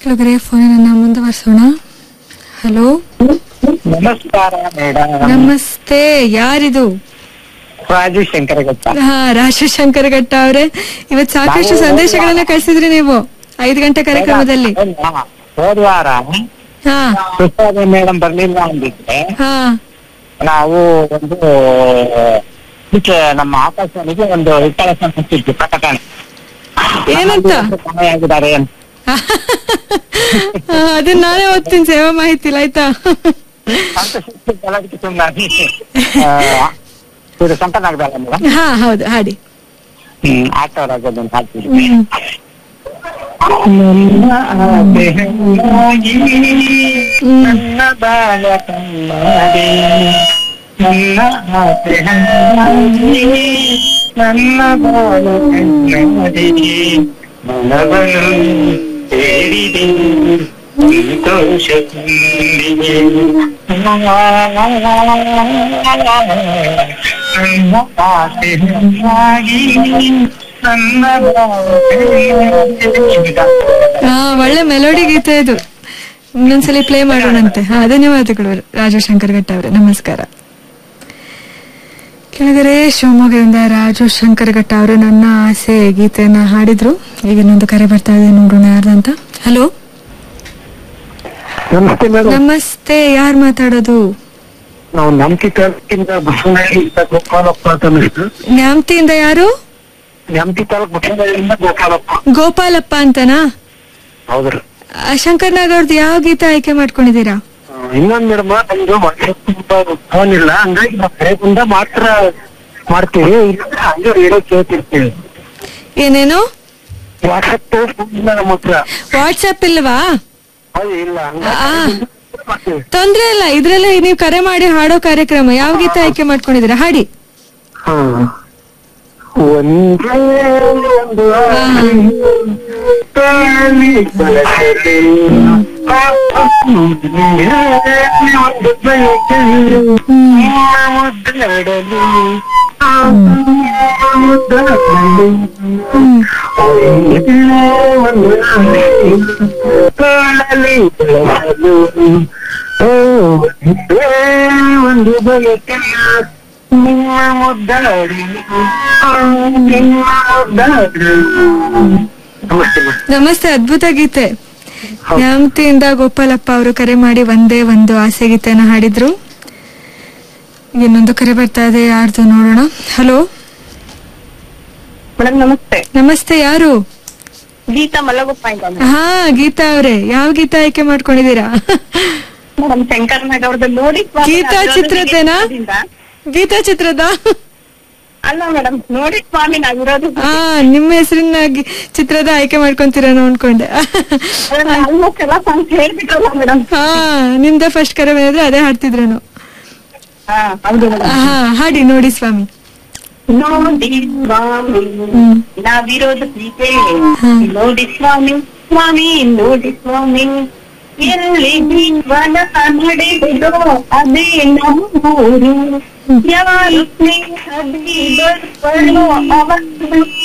ಕೆಳಗಡೆ ಫೋನನ್ನ ಮುಂದುವರಿಸೋಣ ಹಲೋ ನಮಸ್ಕಾರ ಮೇಡಮ್ ನಮಸ್ತೆ ಯಾರಿದು ರಾಜು ಶಂಕರಗುಪ್ತ ಹಾ ರಾಜಶಂಕರ ಘಟ್ಟ ಅವ್ರೆ ಇವತ್ ಸಾಕಷ್ಟು ನಾವು- ಸಂದೇಶಗಳನ್ನ ಕಳಿಸಿದ್ರಿ ನೀವು ಐದು ಗಂಟೆ ಕಾರ್ಯಕ್ರಮದಲ್ಲಿ ಹೋದ ವಾರ ಹಾ ಸುಸ್ವಾದ ಮೇಡಮ್ ಬರ್ಲಿಲ್ಲ ಅಂದಿದ್ರೆ ಹಾ ನಾವು ಒಂದು ಇದಕ್ಕೆ ನಮ್ಮ ಆಕಾಶವಾಣಿಗೆ ಒಂದು ವಿಠಲ ಸಂಸ್ಥಿದ್ವಿ ಪ್ರಕಟಣೆ ಏನಂತ? ಸಮಯ ಆಗಿದ್ದಾರೆ ಅಂತ ಹಾ, ಅದನ್ನ ನಾನೇ ಓದ್ತೀನಿ ಸೇವಾ ಮಾಹಿತಿ ಇಲ್ಲ ಆಯ್ತಾ ಅಂತ ಶಿಸ್ತು ಬೆಳಗ್ಗೆ ಸುಮ್ಮನೆ ಆ, ಇದು ಸಂಪನ್ನಾಗದಲ್ಲ ಮೇಡಮ್ ಹಾ ಹೌದು ಹಾಡಿ ಹ್ಮ್ ಆಟೋರಾಗೋದನ್ನು ಹಾಕ್ತೀವಿ ಹ್ಮ್. ನನ್ನ ಆಸೆ ಹೆಣ್ಣಾಗಿ, ನನ್ನ ಬಾಳ ಕಣ್ಣಾಡಿ ನನ್ನ ಆಸೆ ಹೆಣ್ಣಾಗಿ, ನನ್ನ ಬಾಳು ಕಣ್ಣಾಡಿ ಮನವನ್ನು ಸೇರಿದೆ ಸಂತೋಷ ತುಂಬಿದೆ. ನನ್ನ ಆಸೆ ಹೆಣ್ಣಾಗಿ, ನನ್ನ ಬಾಳು ಕಣ್ಣಾಡಿ. ಹಾ ಒಳ್ಳೆ ಮೆಲೋಡಿ ಗೀತೆ ಇದು ಇನ್ನೊಂದ್ಸಲಿ ಪ್ಲೇ ಮಾಡೋಣಂತೆ ಹಾ ಧನ್ಯವಾದಗಳು ರಾಜಶಂಕರ್ ಘಟ್ಟ ಅವರೇ ನಮಸ್ಕಾರ ಕೆಳಗಡೆ ಶಿವಮೊಗ್ಗದಿಂದ ರಾಜು ಶಂಕರ್ ಘಟ್ಟ ಅವರು ನನ್ನ ಆಸೆ ಗೀತೆಯನ್ನ ಹಾಡಿದ್ರು ಈಗ ಇನ್ನೊಂದು ಕರೆ ಬರ್ತಾ ಇದೆ ನೋಡೋಣ ಯಾರ್ದಂತ ಹಲೋ ನಮಸ್ತೆ ಮೇಡಮ್ ನಮಸ್ತೆ ಯಾರ್ ಮಾತಾಡೋದು ನಾವು ನಮ್ಕಿ ತಾಲೂಕಿಂದ ಬಸವನಹಳ್ಳಿಯಿಂದ ಗೋಪಾಲಪ್ಪ ಅಂತ ಅನ್ನಿಸ್ತು ನ್ಯಾಮ್ತಿಯಿಂದ ಯಾರು ನಮ್ಕಿ ತಾಲೂಕು ಬಸವನಹಳ್ಳಿಯಿಂದ ಗೋಪಾಲಪ್ಪ ಗೋಪಾಲಪ್ಪ ಅಂತನಾ ಹೌದ್ರಿ ಆ, ಶಂಕರ್ ನಾಗ್ ಅವ್ರದ್ದು ಯಾವ ಗೀತೆ ಆಯ್ಕೆ ಮಾಡ್ಕೊಂಡಿದ್ದೀರಾ ಇನ್ನೊಂದ್ ಮೇಡಮ್ ನಮ್ದು ವಾಟ್ಸಪ್ ಫೋನ್ ಇಲ್ಲ ಹಂಗಾಗಿ ನಾವು ಕರೆಯಿಂದ ಮಾತ್ರ ಮಾಡ್ತೀವಿ ಇಲ್ಲಾಂದ್ರೆ ಹಂಗೆ ರೇಡಿಯೋ ಕೇಳ್ತಿರ್ತೀವಿ ಏನೇನು ವಾಟ್ಸಪ್ ಫೋನ್ ಇಲ್ಲ ನಮ್ಮ ಹತ್ರ ವಾಟ್ಸಪ್ ಇಲ್ವಾ ಹೌದು ಇಲ್ಲ ಆ. ಹಂಗಾಗಿ ಮಾಡ್ತೀವಿ. ತೊಂದ್ರೆ ಇಲ್ಲ ಇದ್ರಲ್ಲಿ ನೀವು ಕರೆ ಮಾಡಿ ಹಾಡೋ ಕಾರ್ಯಕ್ರಮ ಯಾವ ಗೀತೆ ಆಯ್ಕೆ ಮಾಡ್ಕೊಂಡಿದ್ದೀರಾ ಹಾಡಿ ಹಾ. ಒಂದೇ ಒಂದು ಆಸೆ, ತಾಳಿ ಬೆಳಕಲಿ, ಒಂದು ಬಯಕೆ, ನಿಮ್ಮ ಮುದ್ದಾಡಲಿ, ಆ ಮುದ್ದಾಡಲಿ. ಒಂದೇ ಒಂದು ಆಸೆ, ತಾಳಲಿ ಬೆಳಕಲು, ಓ, ಒಂದೇ ಒಂದು ಬಯಕೆ ನಿಮ್ಮ ಮುದ್ದಾಡಿ ಆ, ನಿಮ್ಮ ಮುದ್ದಾಡಿ ನಮಸ್ತೆ ಮೇಡಮ್. ನಮಸ್ತೆ ಅದ್ಭುತ ಗೀತೆ ನ್ಯಾಮತಿಯಿಂದ ಗೋಪಾಲಪ್ಪ ಅವರು ಕರೆ ಮಾಡಿ ಒಂದೇ ಒಂದು ಆಸೆ ಗೀತೆಯನ್ನ ಹಾಡಿದ್ರು ಇನ್ನೊಂದು ಕರೆ ಬರ್ತಾ ಇದೆ ಯಾರ್ದು ನೋಡೋಣ ಹಲೋ ಮೇಡಮ್ ನಮಸ್ತೆ ನಮಸ್ತೆ ಯಾರು ಗೀತಾ ಮಲಗುಪ್ಪ ಅಂತ ಹಾ ಗೀತಾ ಅವ್ರೆ ಯಾವ ಗೀತೆ ಆಯ್ಕೆ ಮಾಡ್ಕೊಂಡಿದ್ದೀರಾ ಮೇಡಮ್ ಶಂಕರ್ ನಾಗ್ ಅವ್ರದ್ದು ನೋಡಿ ಸ್ವಾಮಿ ಗೀತಾ ಅದ್ರೊಳಗೆ ಚಿತ್ರದ್ದೇನಾ? ಚಿತ್ರದಿಂದ. ಗೀತಾ ಚಿತ್ರದ ಅಲ್ಲ ಮೇಡಮ್ ನೋಡಿ ಸ್ವಾಮಿ ನಾವಿರೋದು ಹಾ ನಿಮ್ಮ ಹೆಸರಿನ ಗಿ- ಚಿತ್ರದ ಆಯ್ಕೆ ಮಾಡ್ಕೊಂತೀರೇನೋ ಅನ್ಕೊಂಡೆ ಆಲ್ಮೋಸ್ಟ್ ಎಲ್ಲ ಸಾಂಗ್ಸ್ ಹೇಳ್ಬಿಟ್ರಲ್ಲ ಮೇಡಮ್ ಹಾ ನಿಮ್ದ ಫಸ್ಟ್ ಕರೆ ಬಂದಿದ್ರೆ ಅದೇ ಹಾಡ್ತಿದ್ರೇನು ಹಾ ಹೌದು ಮೇಡಮ್ ಹಾ ಹಾಡಿ ನೋಡಿ ಸ್ವಾಮಿ ನೋಡಿ ಸ್ವಾಮಿ ಹ್ಮ್. ನಾವಿರೋದು ಹೀಗೆ ಹ್ಮ್. ನೋಡಿ ಸ್ವಾಮಿ ಸ್ವಾಮಿ ನೋಡಿ ಸ್ವಾಮಿ ಎಲ್ಲಿ ಜೀವನ ನಡೆದಿದೋ ಅದೇ ನಮ್ಮೂರು ಯಾರು ಸ್ನೇಹ ಬೀದರ್ಗಳು ಅವತ್ತು